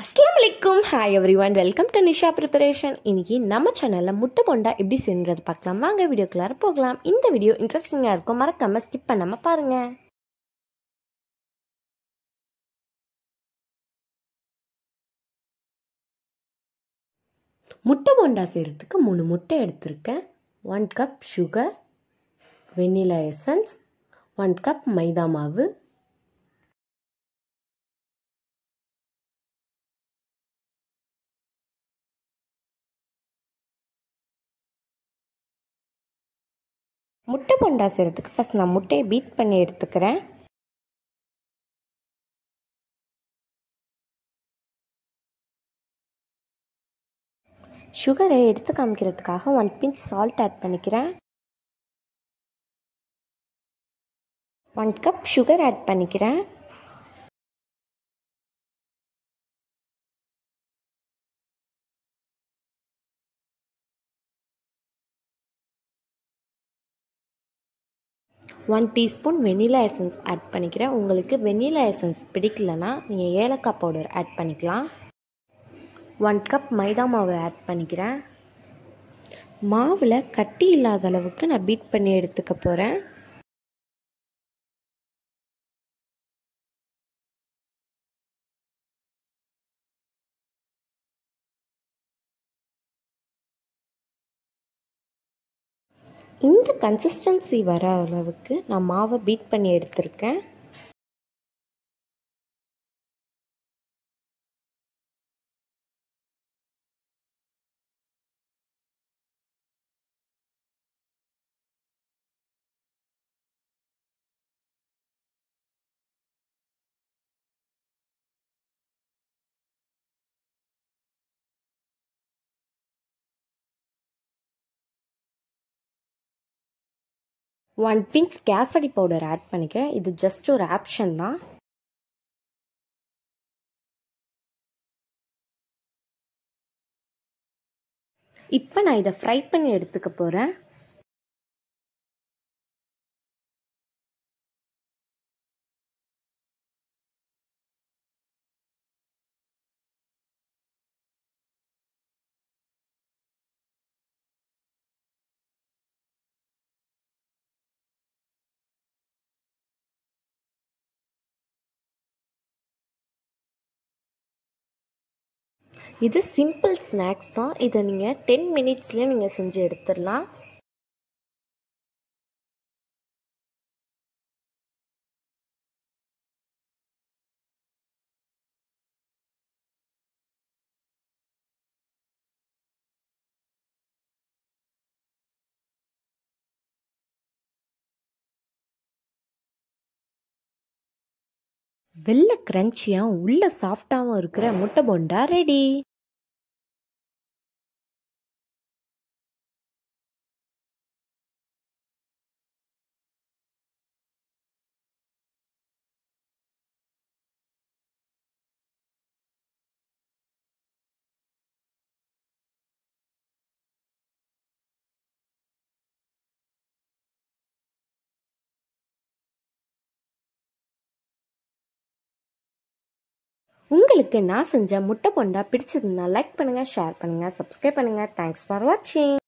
அஸ்லாம் வலைக்கும் hi everyone welcome to Nisha preparation இன்னைக்கு நம்ம சேனலில் முட்டை போண்டா எப்படி செய்யறது பார்க்கலாம் வாங்க வீடியோக்குள்ளார போகலாம் இந்த வீடியோ இன்ட்ரெஸ்டிங்காக இருக்கும் மறக்காம ஸ்கிப் பண்ணாமல் பாருங்க முட்டை போண்டா செய்கிறதுக்கு மூணு முட்டை எடுத்திருக்கேன் one cup sugar vanilla essence one cup maida மாவு முட்டை போண்டா செய்கிறதுக்கு ஃபஸ்ட் நான் முட்டையை பீட் பண்ணி எடுத்துக்கிறேன் சுகரை எடுத்து காமிக்கிறதுக்காக ஒன் பிஞ்ச் சால்ட் ஆட் பண்ணிக்கிறேன் ஒன் கப் சுகர் ஆட் பண்ணிக்கிறேன் one teaspoon vanilla essence add பண்ணிக்கிறேன் உங்களுக்கு வெனிலா எசன்ஸ் பிடிக்கலனா நீங்கள் ஏலக்காய் பவுடர் ஆட் பண்ணிக்கலாம் ஒன் கப் மைதா மாவு ஆட் பண்ணிக்கிறேன் மாவில் கட்டி இல்லாத அளவுக்கு நான் பீட் பண்ணி எடுத்துக்க போகிறேன் இந்த கன்சிஸ்டன்சி வர அளவுக்கு நான் மாவை பீட் பண்ணி எடுத்திருக்கேன் one pinch kesari powder add பண்ணிக்கிறேன் இது ஜஸ்ட் ஒரு ஆப்ஷன் தான் இப்போ நான் இதை ஃப்ரை பண்ணி எடுத்துக்க போகிறேன் இது சிம்பிள் ஸ்நாக்ஸ் தான் இதை நீங்கள் டென் மினிட்ஸ்லேயே நீங்கள் செஞ்சு எடுத்துடலாம் வெள்ளை கிரன்ச்சியாக உள்ள சாஃப்டாகவும் இருக்கிற முட்டை போண்டா ரெடி உங்களுக்கு நான் செஞ்ச முட்டை போண்டா பிடிச்சிருந்தா லைக் பண்ணுங்கள் ஷேர் பண்ணுங்கள் சப்ஸ்கிரைப் பண்ணுங்கள் தேங்க்ஸ் ஃபார் வாட்சிங்